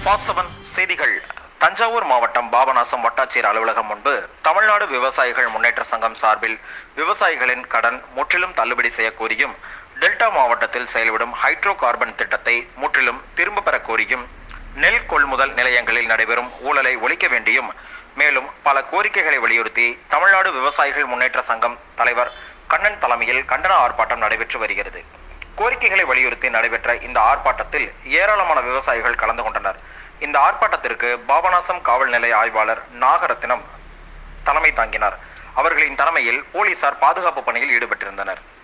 வாசவன் செய்திகள் தஞ்சாவூர் மாவட்டம் பாபநாசம் வட்டாட்சியர் அலுவலகம் முன்பு தமிழ்நாடு விவசாயிகள் முன்னேற்ற சங்கம் சார்பில் விவசாயிகளின் கடன் முற்றிலும் தள்ளுபடி செய்ய கோரியும் டெல்டா மாவட்டத்தில் செயல்படும் ஹைட்ரோ கார்பன் திட்டத்தை முற்றிலும் திரும்ப பெற கோரியும் நெல் கொள்முதல் நிலையங்களில் நடைபெறும் ஊழலை ஒழிக்க வேண்டியும் மேலும் பல கோரிக்கைகளை வலியுறுத்தி தமிழ்நாடு விவசாயிகள் முன்னேற்ற சங்கம் தலைவர் கண்ணன் தலைமையில் கண்டன ஆர்ப்பாட்டம் நடைபெற்று வருகிறது கோரிக்கைகளை வலியுறுத்தி நடைபெற்ற இந்த ஆர்ப்பாட்டத்தில் ஏராளமான விவசாயிகள் கலந்து கொண்டனர் இந்த ஆர்ப்பாட்டத்திற்கு பாபநாசம் காவல் நிலைய ஆய்வாளர் நாகரத்தினம் தலைமை தாங்கினார் அவர்களின் தலைமையில் போலீசார் பாதுகாப்பு பணியில் ஈடுபட்டிருந்தனர்